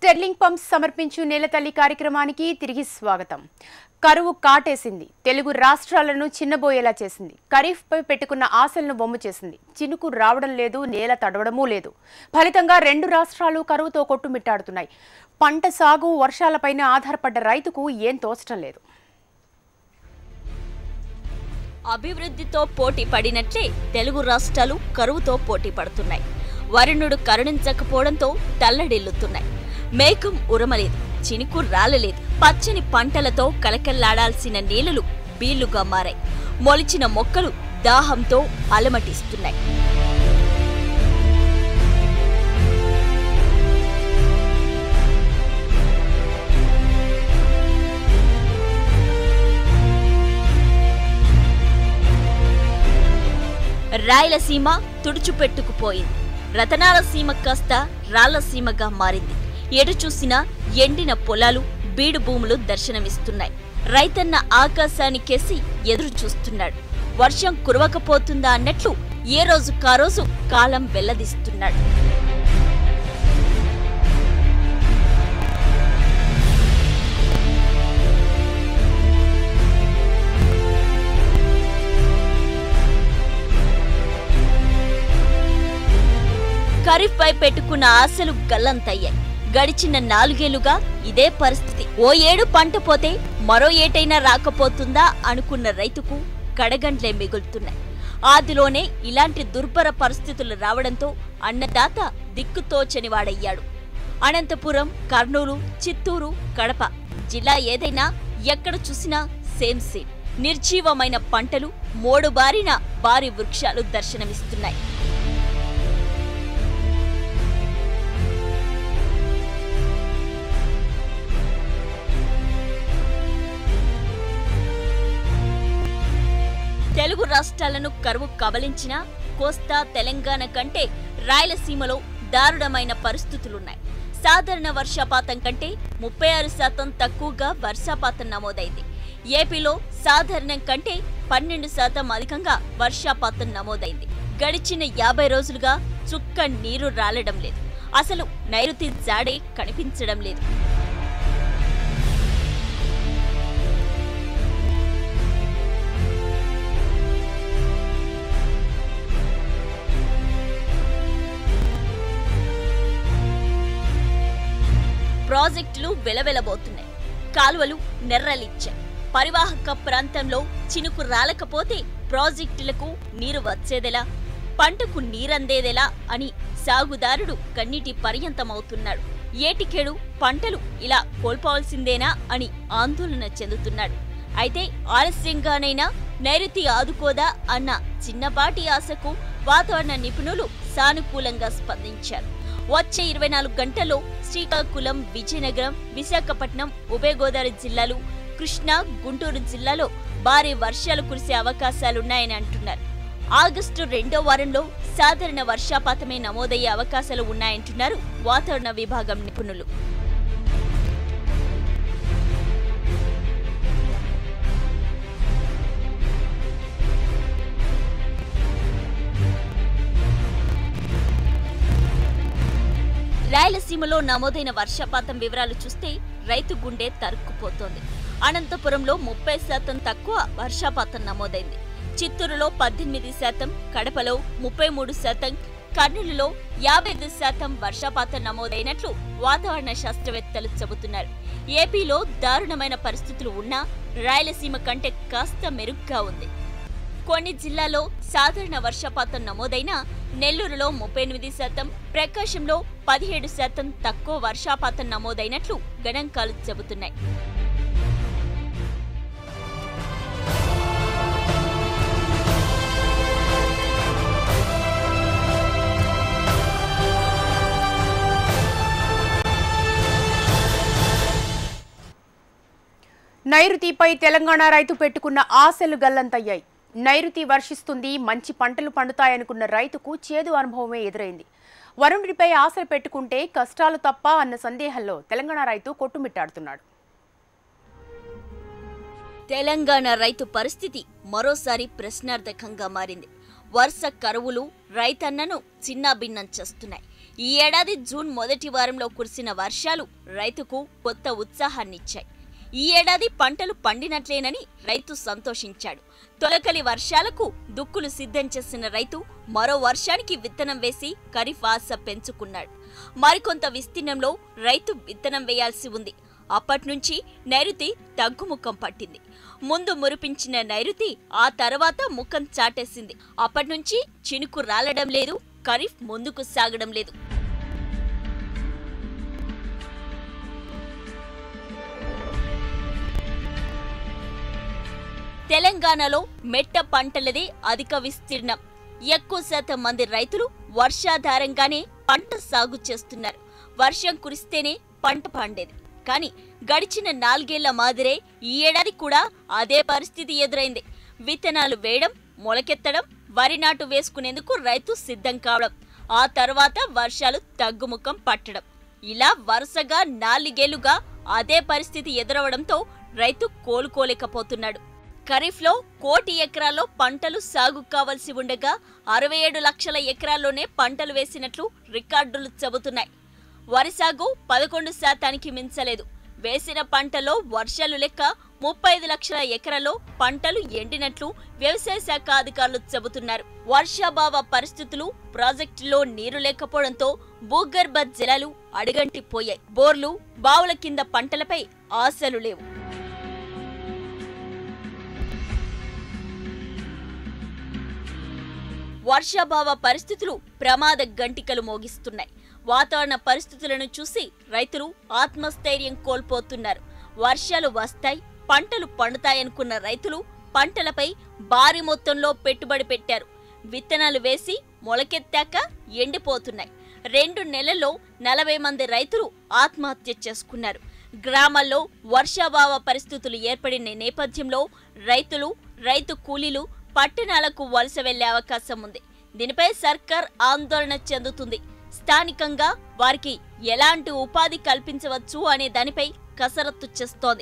sterling pumps సమర్పించు నేలతల్లి కార్యక్రమానికి తిరిగి స్వాగతం కరువు కాటేసింది తెలుగు రాష్ట్రాలను చిన్నబోయేలా చేసింది ఖరీఫ్పై పెట్టుకున్న ఆశలను బొమ్మ చేసింది చినుకు రావడం లేదు నేల తడవడమూ లేదు ఫలితంగా రెండు రాష్ట్రాలు కరువుతో కొట్టుమిట్టాడుతున్నాయి పంట సాగు వర్షాలపైన ఆధారపడ్డ రైతుకు ఏం తోచడం లేదు అభివృద్ధితో పోటీ పడినట్లే తెలుగు రాష్ట్రాలు కరువుతో పోటీ పడుతున్నాయి వరుణుడు కరుణించకపోవడంతో తల్లడిల్లుతున్నాయి మేఘం ఉరమలేదు చినుకు రాలలేదు పచ్చని పంటలతో కలకల్లాడాల్సిన నేలలు బీళ్లుగా మారాయి మొలిచిన మొక్కలు దాహంతో అలమటిస్తున్నాయి రాయలసీమ తుడుచుపెట్టుకుపోయింది రతనాల సీమ కాస్త రాళ్లసీమగా మారింది ఎటు చూసినా ఎండిన పొలాలు బీడు భూములు దర్శనమిస్తున్నాయి రైతన్న ఆకాశానికేసి ఎదురు చూస్తున్నాడు వర్షం కురవకపోతుందా అన్నట్లు ఏ రోజు కారోజు కాలం వెల్లదిస్తున్నాడు ఖరీఫ్ పై పెట్టుకున్న ఆశలు గల్లంతయ్యాయి గడిచిన నాలుగేళ్లుగా ఇదే పరిస్థితి ఓ ఏడు పంట పోతే మరో ఏటైనా రాకపోతుందా అనుకున్న రైతుకు కడగండ్లే మిగులుతున్నాయి ఆదిలోనే ఇలాంటి దుర్భర పరిస్థితులు రావడంతో అన్నదాత దిక్కుతోచని వాడయ్యాడు అనంతపురం కర్నూలు చిత్తూరు కడప జిల్లా ఏదైనా ఎక్కడ చూసినా సేమ్ సేమ్ నిర్జీవమైన పంటలు మోడుబారిన భారీ వృక్షాలు దర్శనమిస్తున్నాయి తెలుగు రాష్ట్రాలను కరువు కబలించిన కోస్తా తెలంగాణ కంటే రాయలసీమలో దారుణమైన పరిస్థితులున్నాయి సాధారణ వర్షపాతం కంటే ముప్పై ఆరు శాతం తక్కువగా వర్షపాతం నమోదైంది ఏపీలో సాధారణం కంటే పన్నెండు శాతం అధికంగా వర్షపాతం నమోదైంది గడిచిన యాభై రోజులుగా చుక్క నీరు రాలడం లేదు అసలు నైరుతి జాడే కనిపించడం లేదు ప్రాజెక్టులు వెలవెలబోతున్నాయి కాలువలు నెర్రలిచ్చాయి పరివాహక ప్రాంతంలో చినుకు రాలకపోతే ప్రాజెక్టులకు నీరు వచ్చేదెలా పంటకు నీరందేదెలా అని సాగుదారుడు కన్నీటి పర్యంతమవుతున్నాడు ఏటికేడు పంటలు ఇలా కోల్పోవాల్సిందేనా అని ఆందోళన చెందుతున్నాడు అయితే ఆలస్యంగానైనా నైరుతి ఆదుకోదా అన్న చిన్నపాటి ఆశకు వాతావరణ నిపుణులు సానుకూలంగా స్పందించారు వచ్చే ఇరవై నాలుగు గంటల్లో శ్రీకాకుళం విజయనగరం విశాఖపట్నం ఉభయ గోదావరి జిల్లాలు కృష్ణా గుంటూరు జిల్లాలో భారీ వర్షాలు కురిసే అవకాశాలున్నాయని అంటున్నారు ఆగస్టు రెండో వారంలో సాధారణ వర్షపాతమే నమోదయ్యే అవకాశాలు ఉన్నాయంటున్నారు వాతావరణ విభాగం నిపుణులు రాయలసీమలో నమోదైన వర్షపాతం వివరాలు చూస్తే రైతు గుండె తరుక్కుపోతోంది అనంతపురంలో ముప్పై శాతం తక్కువ వర్షపాతం నమోదైంది చిత్తూరులో పద్దెనిమిది శాతం కడపలో ముప్పై మూడు శాతం కర్నూలులో యాభై ఐదు శాతం వర్షపాతం నమోదైనట్లు వాతావరణ శాస్త్రవేత్తలు చెబుతున్నారు ఏపీలో దారుణమైన పరిస్థితులు ఉన్నా రాయలసీమ కంటే కాస్త మెరుగ్గా ఉంది కొన్ని జిల్లాల్లో సాధారణ వర్షపాతం నమోదైన నెల్లూరులో ముప్పై ఎనిమిది శాతం ప్రకాశంలో పదిహేడు శాతం తక్కువ వర్షపాతం నమోదైనట్లు గణాంకాలు చెబుతున్నాయి నైరుతిపై తెలంగాణ రైతు పెట్టుకున్న ఆశలు గల్లంతయ్యాయి నైరుతి వర్షిస్తుంది మంచి పంటలు పండుతాయనుకున్న రైతుకు చేదు అనుభవమే ఎదురైంది వరుణుడిపై ఆశలు పెట్టుకుంటే కష్టాలు తప్ప అన్న సందేహంలో తెలంగాణ రైతు కొట్టుమిట్టాడుతున్నాడు తెలంగాణ రైతు పరిస్థితి మరోసారి ప్రశ్నార్థకంగా మారింది వరుస కరువులు రైతన్నను చిన్నాభిన్నం చేస్తున్నాయి ఈ ఏడాది జూన్ మొదటి వారంలో కురిసిన వర్షాలు రైతుకు కొత్త ఉత్సాహాన్నిచ్చాయి ఈ ఏడాది పంటలు పండినట్లేనని రైతు సంతోషించాడు తొలకలి వర్షాలకు దుక్కులు సిద్ధం చేసిన రైతు మరో వర్షానికి విత్తనం వేసి ఖరీఫ్ ఆశ పెంచుకున్నాడు మరికొంత విస్తీర్ణంలో రైతు విత్తనం వేయాల్సి ఉంది అప్పట్నుంచి నైరుతి తగ్గుముఖం పట్టింది ముందు మురిపించిన నైరుతి ఆ తర్వాత ముఖం చాటేసింది అప్పట్నుంచి చినుకు రాలడం లేదు ఖరీఫ్ ముందుకు సాగడం లేదు తెలంగాణలో మెట్ట పంటలదే అధిక విస్తీర్ణం ఎక్కువ శాతం మంది రైతులు వర్షాధారంగానే పంట సాగు చేస్తున్నారు వర్షం కురిస్తేనే పంట పండేది కానీ గడిచిన నాలుగేళ్ల మాదిరే ఈ ఏడాది కూడా అదే పరిస్థితి ఎదురైంది విత్తనాలు వేయడం మొలకెత్తడం వరి నాటు వేసుకునేందుకు రైతు సిద్ధం కావడం ఆ తర్వాత వర్షాలు తగ్గుముఖం పట్టడం ఇలా వరుసగా నాలుగేళ్లుగా అదే పరిస్థితి ఎదురవడంతో రైతు కోలుకోలేకపోతున్నాడు ఖరీఫ్లో కోటి ఎకరాల్లో పంటలు సాగు కావలసి ఉండగా అరవై ఏడు లక్షల ఎకరాల్లోనే పంటలు వేసినట్లు రికార్డులు చెబుతున్నాయి వరి సాగు పదకొండు శాతానికి మించలేదు వేసిన పంటలో వర్షాలు లెక్క ముప్పై ఐదు లక్షల ఎకరాల్లో పంటలు ఎండినట్లు వ్యవసాయ శాఖ అధికారులు చెబుతున్నారు వర్షాభావ పరిస్థితులు ప్రాజెక్టులో నీరు లేకపోవడంతో భూగర్భ జలాలు అడుగంటిపోయాయి బోర్లు బావుల కింద పంటలపై ఆశలు లేవు వర్షాభావ పరిస్థితులు ప్రమాద గంటికలు మోగిస్తున్నాయి వాతావరణ పరిస్థితులను చూసి రైతులు ఆత్మస్థైర్యం కోల్పోతున్నారు వర్షాలు వస్తాయి పంటలు పండుతాయనుకున్న రైతులు పంటలపై భారీ మొత్తంలో పెట్టుబడి పెట్టారు విత్తనాలు వేసి మొలకెత్తాక ఎండిపోతున్నాయి రెండు నెలల్లో నలభై మంది రైతులు ఆత్మహత్య చేసుకున్నారు గ్రామాల్లో వర్షాభావ పరిస్థితులు ఏర్పడిన నేపథ్యంలో రైతులు రైతు కూలీలు పట్టణాలకు వలస వెళ్లే అవకాశం ఉంది దీనిపై సర్కార్ ఆందోళన చెందుతుంది స్థానికంగా వారికి ఎలాంటి ఉపాధి కల్పించవచ్చు అనే దానిపై కసరత్తు చేస్తోంది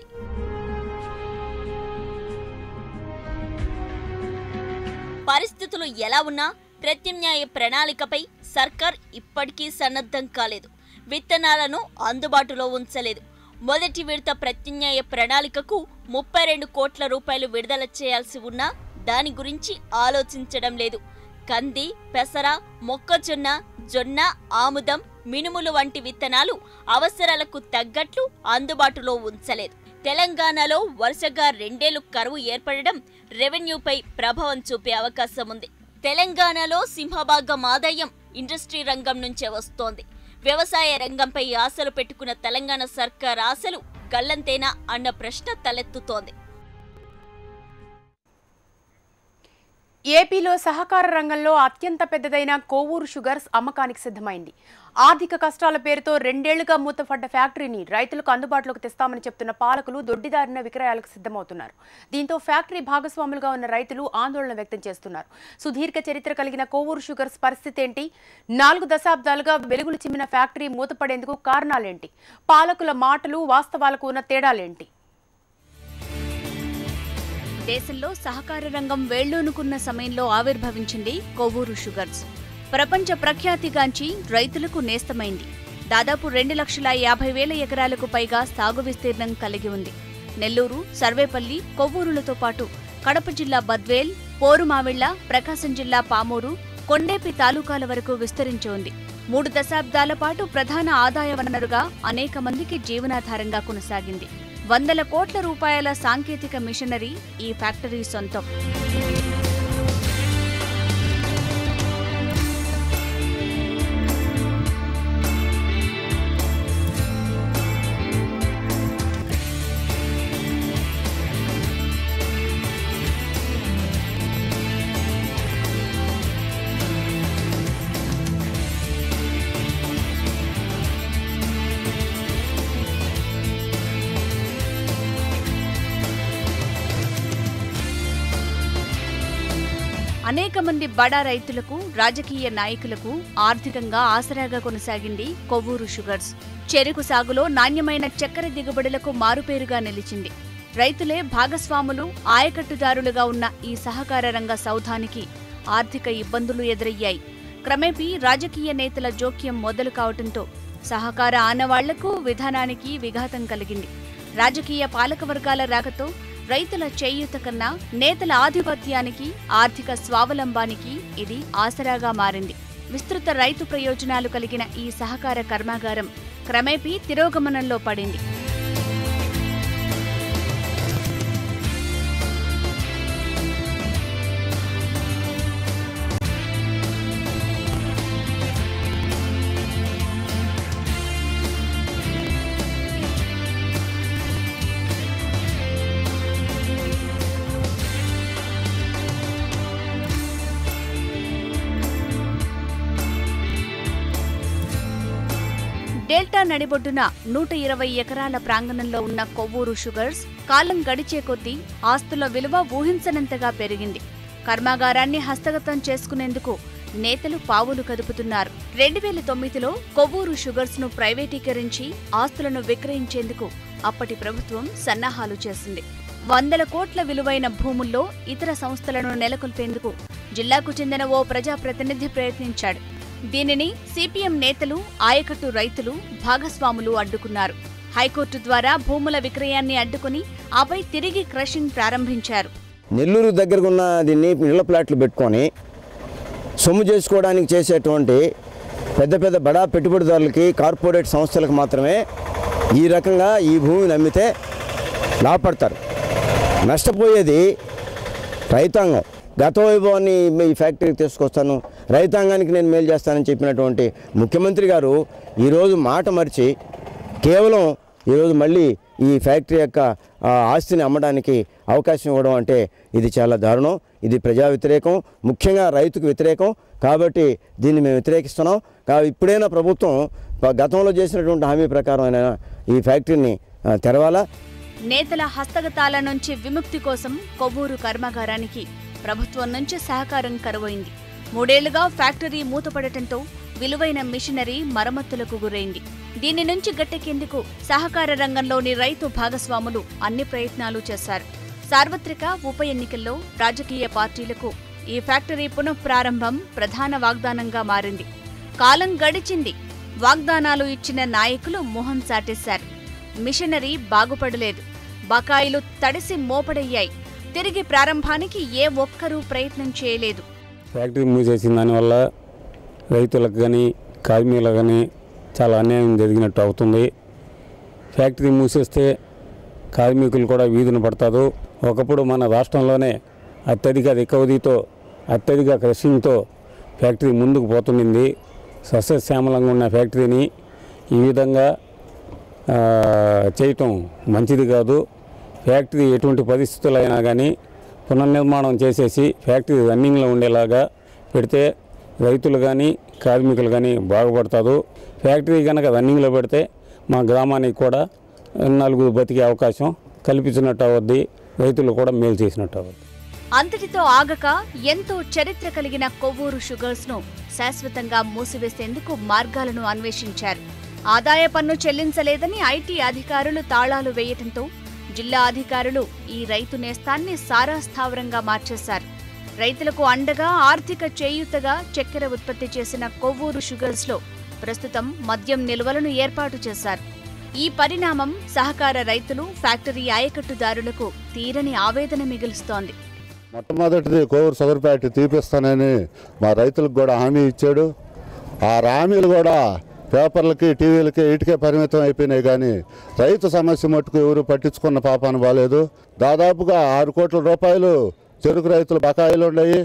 పరిస్థితులు ఎలా ఉన్నా ప్రత్యామ్నాయ ప్రణాళికపై సర్కార్ ఇప్పటికీ సన్నద్ధం కాలేదు విత్తనాలను అందుబాటులో ఉంచలేదు మొదటి విడత ప్రత్యామ్నాయ ప్రణాళికకు ముప్పై రెండు కోట్ల రూపాయలు విడుదల చేయాల్సి ఉన్నా దాని గురించి ఆలోచించడం లేదు కంది పెసర మొక్కజొన్న జొన్న ఆముదం మినుములు వంటి విత్తనాలు అవసరాలకు తగ్గట్లు అందుబాటులో ఉంచలేదు తెలంగాణలో వరుసగా రెండేళ్లు కరువు ఏర్పడడం రెవెన్యూపై ప్రభావం చూపే అవకాశం ఉంది తెలంగాణలో సింహభాగం ఆదాయం ఇండస్ట్రీ రంగం నుంచే వస్తోంది వ్యవసాయ రంగంపై ఆశలు పెట్టుకున్న తెలంగాణ సర్కార్ ఆశలు గల్లంతేనా అన్న ప్రశ్న తలెత్తుతోంది ఏపీలో సహకార రంగంలో అత్యంత పెద్దదైన కోవూరు షుగర్స్ అమ్మకానికి సిద్ధమైంది ఆర్థిక కష్టాల పేరుతో రెండేళ్లుగా మూతపడ్డ ఫ్యాక్టరీని రైతులకు అందుబాటులోకి తెస్తామని చెప్తున్న పాలకులు దొడ్డిదారిన విక్రయాలకు సిద్ధమవుతున్నారు దీంతో ఫ్యాక్టరీ భాగస్వాములుగా ఉన్న రైతులు ఆందోళన వ్యక్తం చేస్తున్నారు సుదీర్ఘ చరిత్ర కలిగిన కోవూరు షుగర్స్ పరిస్థితి ఏంటి నాలుగు దశాబ్దాలుగా వెలుగులు చిమ్మిన ఫ్యాక్టరీ మూతపడేందుకు కారణాలేంటి పాలకుల మాటలు వాస్తవాలకు ఉన్న తేడాలేంటి దేశంలో సహకార రంగం వేళ్లూనుకున్న సమయంలో ఆవిర్భవించింది కొవ్వూరు షుగర్స్ ప్రపంచ ప్రఖ్యాతిగాంచి రైతులకు నేస్తమైంది దాదాపు రెండు లక్షల యాభై వేల ఎకరాలకు పైగా సాగు విస్తీర్ణం కలిగి ఉంది నెల్లూరు సర్వేపల్లి కొవ్వూరులతో పాటు కడప జిల్లా బద్వేల్ పోరుమావిళ్ల ప్రకాశం జిల్లా పామూరు కొండేపి తాలూకాల వరకు విస్తరించి ఉంది మూడు దశాబ్దాల పాటు ప్రధాన ఆదాయ వనరుగా అనేక మందికి జీవనాధారంగా కొనసాగింది వందల కోట్ల రూపాయల సాంకేతిక మిషనరీ ఈ ఫ్యాక్టరీ సొంతం అనేక మంది బడా రైతులకు రాజకీయ నాయకులకు ఆర్థికంగా ఆసరాగా కొనసాగింది కొవ్వూరు షుగర్స్ చెరుకు సాగులో నాణ్యమైన చక్కెర దిగుబడులకు మారుపేరుగా నిలిచింది రైతులే భాగస్వాములు ఆయకట్టుదారులుగా ఉన్న ఈ సహకార రంగ సౌధానికి ఆర్థిక ఇబ్బందులు ఎదురయ్యాయి క్రమేపీ రాజకీయ నేతల జోక్యం మొదలు కావటంతో సహకార ఆనవాళ్లకు విధానానికి విఘాతం కలిగింది రాజకీయ పాలక వర్గాల రాకతో రైతుల చేయూత కన్నా నేతల ఆధిపత్యానికి ఆర్థిక స్వావలంబానికి ఇది ఆసరాగా మారింది విస్తృత రైతు ప్రయోజనాలు కలిగిన ఈ సహకార కర్మాగారం క్రమేపీ తిరోగమనంలో పడింది డెల్టా నడిబొడ్డున నూట ఇరవై ఎకరాల ప్రాంగణంలో ఉన్న కొవ్వూరు షుగర్స్ కాలం గడిచే కొద్దీ ఆస్తుల విలువ ఊహించనంతగా పెరిగింది కర్మాగారాన్ని హస్తగతం చేసుకునేందుకు నేతలు పావులు కదుపుతున్నారు రెండు వేల తొమ్మిదిలో కొవ్వూరు షుగర్స్ ను ప్రైవేటీకరించి ఆస్తులను విక్రయించేందుకు అప్పటి ప్రభుత్వం సన్నాహాలు చేసింది వందల కోట్ల విలువైన భూముల్లో ఇతర సంస్థలను నెలకొల్పేందుకు జిల్లాకు చెందిన ఓ ప్రజాప్రతినిధి ప్రయత్నించాడు దీనిని సిపిఎం నేతలు ఆయకట్టు రైతులు భాగస్వాములు అడ్డుకున్నారు హైకోర్టు ద్వారా భూముల విక్రయాన్ని అడ్డుకుని ఆపై తిరిగి క్రషింగ్ ప్రారంభించారు నెల్లూరు దగ్గరకు ఉన్న దీన్ని ఇళ్ల ప్లాట్లు పెట్టుకొని సొమ్ము చేసుకోవడానికి చేసేటువంటి పెద్ద పెద్ద బడా పెట్టుబడిదారులకి కార్పొరేట్ సంస్థలకు మాత్రమే ఈ రకంగా ఈ భూమిని అమ్మితే లాభపడతారు నష్టపోయేది రైతాంగం గత వైభవాన్ని ఈ ఫ్యాక్టరీకి తీసుకొస్తాను రైతాంగానికి నేను మేలు చేస్తానని చెప్పినటువంటి ముఖ్యమంత్రి గారు ఈరోజు మాట మరిచి కేవలం ఈరోజు మళ్ళీ ఈ ఫ్యాక్టరీ యొక్క ఆ, ఆస్తిని అమ్మడానికి అవకాశం ఇవ్వడం అంటే ఇది చాలా దారుణం ఇది ప్రజా వ్యతిరేకం ముఖ్యంగా రైతుకు వ్యతిరేకం కాబట్టి దీన్ని మేము వ్యతిరేకిస్తున్నాం కా ఇప్పుడైనా ప్రభుత్వం ప- గతంలో చేసినటువంటి హామీ ప్రకారం అయినా ఈ ఫ్యాక్టరీని ఆ, తెరవాలా నేతల హస్తగతాల నుంచి విముక్తి కోసం కొవ్వూరు కర్మాగారానికి ప్రభుత్వం నుంచి సహకారం కరువైంది మూడేళ్లుగా ఫ్యాక్టరీ మూతపడటంతో విలువైన మిషనరీ మరమ్మతులకు గురైంది దీని నుంచి గట్టెక్కేందుకు సహకార రంగంలోని రైతు భాగస్వాములు అన్ని ప్రయత్నాలు చేశారు సార్వత్రిక ఉప ఎన్నికల్లో రాజకీయ పార్టీలకు ఈ ఫ్యాక్టరీ పునఃప్రారంభం ప్రధాన వాగ్దానంగా మారింది కాలం గడిచింది వాగ్దానాలు ఇచ్చిన నాయకులు మొహం చాటేశారు మిషనరీ బాగుపడలేదు బకాయిలు తడిసి మోపడయ్యాయి తిరిగి ప్రారంభానికి ఏ ఒక్కరూ ప్రయత్నం చేయలేదు ఫ్యాక్టరీ మూసేసిన దానివల్ల రైతులకు కానీ కార్మికులకు కానీ చాలా అన్యాయం జరిగినట్టు అవుతుంది ఫ్యాక్టరీ మూసేస్తే కార్మికులు కూడా వీధిన పడతారు ఒకప్పుడు మన రాష్ట్రంలోనే అత్యధిక రికవరీతో అత్యధిక క్రషింగ్తో ఫ్యాక్టరీ ముందుకు పోతుండింది సస్యశ్యామలంగా ఉన్న ఫ్యాక్టరీని ఈ విధంగా ఆ, చేయటం మంచిది కాదు ఫ్యాక్టరీ ఎటువంటి పరిస్థితులైనా కానీ పునర్నిర్మాణం చేసేసి ఫ్యాక్టరీ రన్నింగ్లో ఉండేలాగా పెడితే రైతులు కానీ కార్మికులు కానీ బాగుపడతారు ఫ్యాక్టరీ కనుక రన్నింగ్లో పెడితే మా గ్రామానికి కూడా నలుగురు బతికే అవకాశం కల్పించినట్టు అవద్ది రైతులు కూడా మేలు చేసినట్టు అవద్ది అంతటితో ఆగక ఎంతో చరిత్ర కలిగిన కొవ్వూరు షుగర్స్ ను శాశ్వతంగా మూసివేసేందుకు మార్గాలను అన్వేషించారు ఆదాయ పన్ను చెల్లించలేదని ఐటీ అధికారులు తాళాలు వేయటంతో జిల్లా అధికారులు ఈ రైతు నేస్తాన్ని సారా స్థావరంగా మార్చేశారు రైతులకు అండగా ఆర్థిక చేయూతగా చక్కెర ఉత్పత్తి చేసిన కొవ్వూరు షుగర్స్ లో ప్రస్తుతం మద్యం నిల్వలను ఏర్పాటు చేశారు ఈ పరిణామం సహకార రైతులు ఫ్యాక్టరీ ఆయకట్టుదారులకు తీరని ఆవేదన మిగులుస్తోంది మొట్టమొదటిది కోవూరు షుగర్ ఫ్యాక్టరీ తీపిస్తానని మా రైతులకు కూడా హామీ ఇచ్చాడు ఆ హామీలు కూడా పేపర్లకి టీవీలకి ఇటుకే పరిమితం అయిపోయినాయి కానీ రైతు సమస్య మట్టుకు ఎవరు పట్టించుకున్న పాపాన బాలేదు దాదాపుగా ఆరు కోట్ల రూపాయలు చెరుకు రైతులు బకాయిలు ఉన్నాయి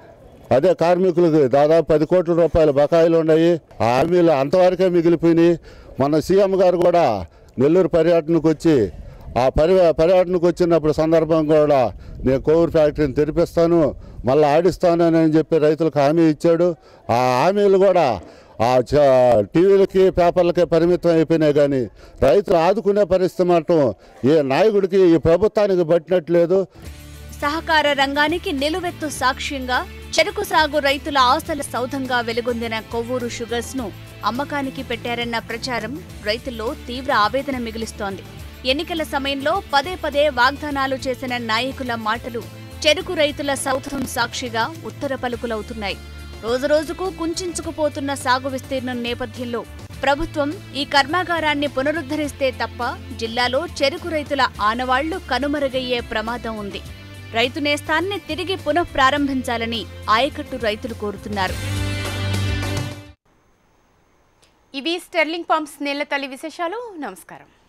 అదే కార్మికులకు దాదాపు పది కోట్ల రూపాయల బకాయిలు ఉన్నాయి ఆ హామీలు అంతవరకే మిగిలిపోయినాయి మన సీఎం గారు కూడా నెల్లూరు పర్యటనకు వచ్చి ఆ పరి పర్యటనకు వచ్చినప్పుడు సందర్భం కూడా నేను కోవూరు ఫ్యాక్టరీని తెరిపిస్తాను మళ్ళీ ఆడిస్తాను అని చెప్పి రైతులకు హామీ ఇచ్చాడు ఆ హామీలు కూడా ఆ చ- టీవీలకి పేపర్లకి పరిమితం అయిపోయినాయి కానీ రైతులు ఆదుకునే పరిస్థితి మాత్రం ఏ నాయకుడికి ఈ ప్రభుత్వానికి పట్టినట్లేదు సహకార రంగానికి నిలువెత్తు సాక్ష్యంగా చెరుకు సాగు రైతుల ఆశల సౌధంగా వెలుగొందిన కొవ్వూరు షుగర్స్ ను అమ్మకానికి పెట్టారన్న ప్రచారం రైతుల్లో తీవ్ర ఆవేదన మిగిలిస్తోంది ఎన్నికల సమయంలో పదే పదే వాగ్దానాలు చేసిన నాయకుల మాటలు చెరుకు రైతుల సౌధం సాక్షిగా ఉత్తర పలుకులవుతున్నాయి రోజురోజుకు కుంచుకుపోతున్న సాగు విస్తీర్ణం నేపథ్యంలో ప్రభుత్వం ఈ కర్మాగారాన్ని పునరుద్ధరిస్తే తప్ప జిల్లాలో చెరుకు రైతుల ఆనవాళ్లు కనుమరుగయ్యే ప్రమాదం ఉంది రైతు నేస్తాన్ని తిరిగి పునః ప్రారంభించాలని ఆయకట్టు రైతులు కోరుతున్నారు ఇవి స్టెర్లింగ్ పంప్స్ నీళ్ల తల్లి విశేషాలు నమస్కారం